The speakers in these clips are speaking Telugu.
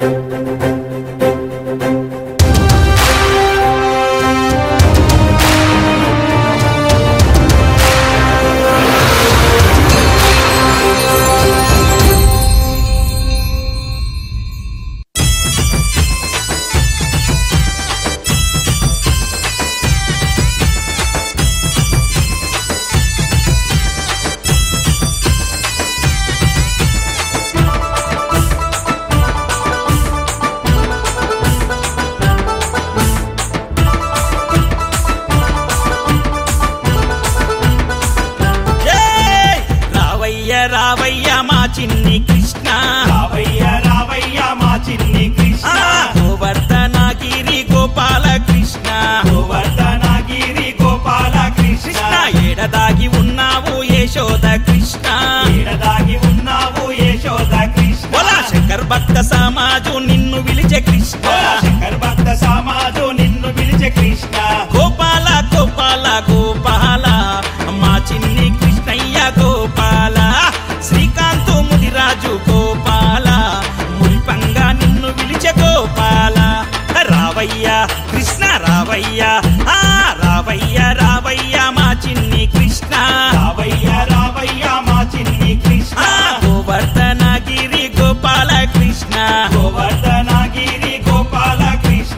ఏయ్! రావయ్య రావయ్య మా చిన్ని కృష్ణ రావయ్య రావయ్య మా చిన్ని కృష్ణ ఆ, గోవర్ధనగిరి గోపాల కృష్ణ గోవర్ధనగిరి గోపాల కృష్ణ కృష్ణ ఏడదాగి ఉన్నావు యశోద కృష్ణ ఈడదాగి ఉన్నావు యశోద కృష్ణ పొలా శంకర్ భక్త సమాజు నిన్ను పిలిచే కృష్ణ బోలా శంకర్ భక్త సమాజు నిన్ను పిలిచే కృష్ణ గోపాల గోపాల గోపాల మా చిన్ని కృష్ణయ్య గోపాల శ్రీకాంతు ముదిరాజు గోపాల మురిపంగా నిన్ను పిలిచే గోపాల రావయ్య కృష్ణ రావయ్య ఆ రావయ్య రావయ్య మా చిన్ని కృష్ణ రావయ్య రావయ్య మా చిన్ని కృష్ణ ఆ గోవర్ధనగిరి గోపాల కృష్ణ గోవర్ధనగిరి గోపాల కృష్ణ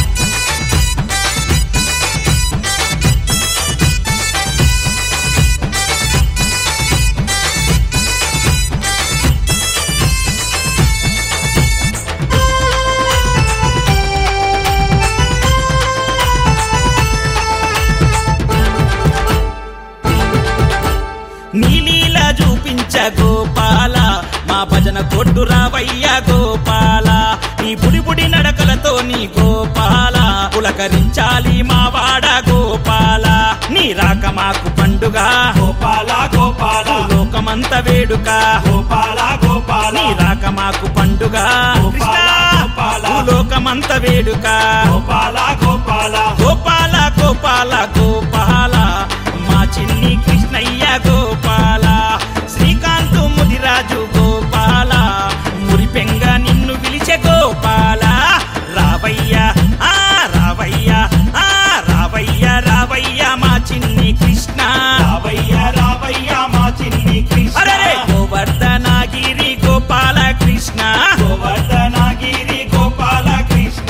నీలీల చూపించ గోపాల మా భజన కొట్టు రావయ్య గోపాల నీ బుడి బుడి నడకలతో నీ గోపాల పులకరించాలి మా వాడ గోపాల నీ రాక మాకు పండుగ గోపాల గోపాల లోకమంత వేడుక గోపాల గోపాల నీ రాక మాకు పండుగ కృష్ణ గోపాల. లోకమంత వేడుక గోపాల గోపాల గోపాల గోపాల గోపాల మా చిన్ని కృష్ణయ్య గోపాల శ్రీకాంతు ముదిరాజు గోపాల మురిపెంగ నిన్ను పిలిచే గోపాల రావయ్య ఆ రావయ్య ఆ రావయ్య రావయ్య మా చిన్ని కృష్ణ రావయ్య రావయ్య మా చిన్ని కృష్ణ అరే గోవర్ధనగిరి గోపాల కృష్ణ గోవర్ధనగిరి గోపాల కృష్ణ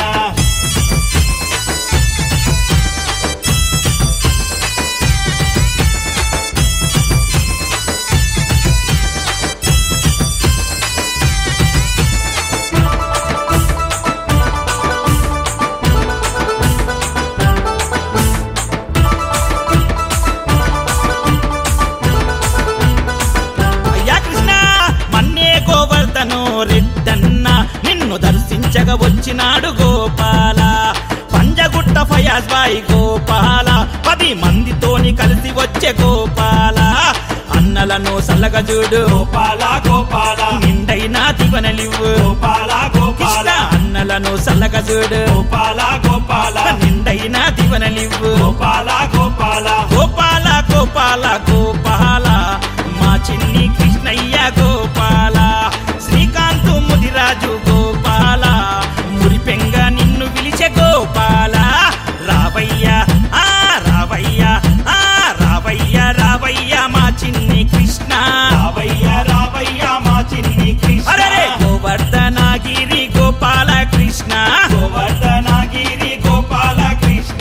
అయ్యా కృష్ణ మన్నే గోవర్ధను రెడ్డన్న నిన్ను దర్శించగా వచ్చినాడు గోపాల పంజగుట్ట ఫయాజ్ బాయ్ గోపాల పది మందితోని కలిసి వచ్చే గోపాల అన్నలను సల్లగా చూడు గోపాల గోపాల నిండైనా దివనలివ్వు గోపాల కృష్ణ గోపాల అన్నలను సల్లగా చూడు గోపాల గోపాల నిండైనా దివనలివ్వు గోపాల గోపాల గోపాల గోపాల గోపాల మా చిన్ని కృష్ణయ్య గోపాల శ్రీకాంతు ముదిరాజు గోపాల మురిపెంగ నిన్ను పిలిచే గోపాల రావయ్య ఆ రావయ్య ఆ రావయ్య రావయ్య మా చిన్ని కృష్ణ రావయ్య రావయ్య మా చిన్ని కృష్ణ అరే గోవర్ధనగిరి గోపాల కృష్ణ గోవర్ధనగిరి గోపాల కృష్ణ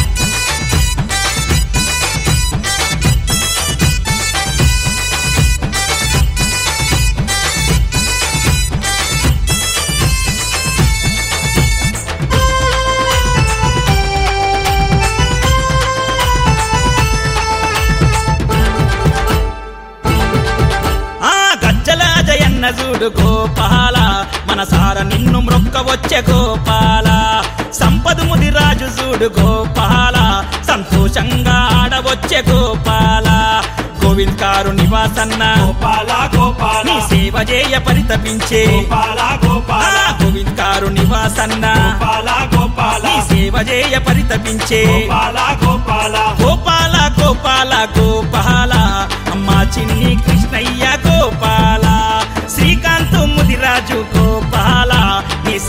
ఆ గజ్జల జయన్న చూడు గోపాల మనసార నిన్ను మ్రొక్క వచ్చే గోపాల సంపద ముదిరాజు చూడు గోపాల సంతోషంగా ఆడవచ్చే గోపాల గోవింద్ కారు నివాసన్న గోపాల గోపాల నీ సేవ చేయ పరితపించే గోపాల ఆ గోపాల గోవింద్ కారు నివాసన్న గోపాల గోపాల నీ సేవ చేయ పరితపించే గోపాల గోపాల గోపాల గోపాల గోపాల అమ్మా చిన్ని కృష్ణయ్య గోపాల శ్రీకాంత్ ముదిరాజు గోపాల నీ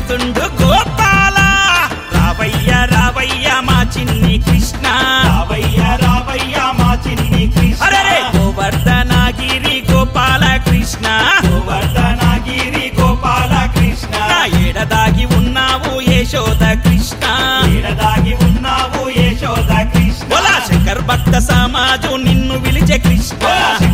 వస్తుండు గోపాల రావయ్య రావయ్య మా చిన్ని కృష్ణ రావయ్య రావయ్య మా చిన్ని కృష్ణ అరే గోవర్ధనగిరి గోపాల కృష్ణ గోవర్ధనగిరి గోపాల కృష్ణ నా ఏడదాగి ఉన్నావు యశోద కృష్ణ ఈడదాగి ఉన్నావు యశోద కృష్ణ బోలా శంకర్ భక్త సమాజం నిన్ను విలిచే కృష్ణ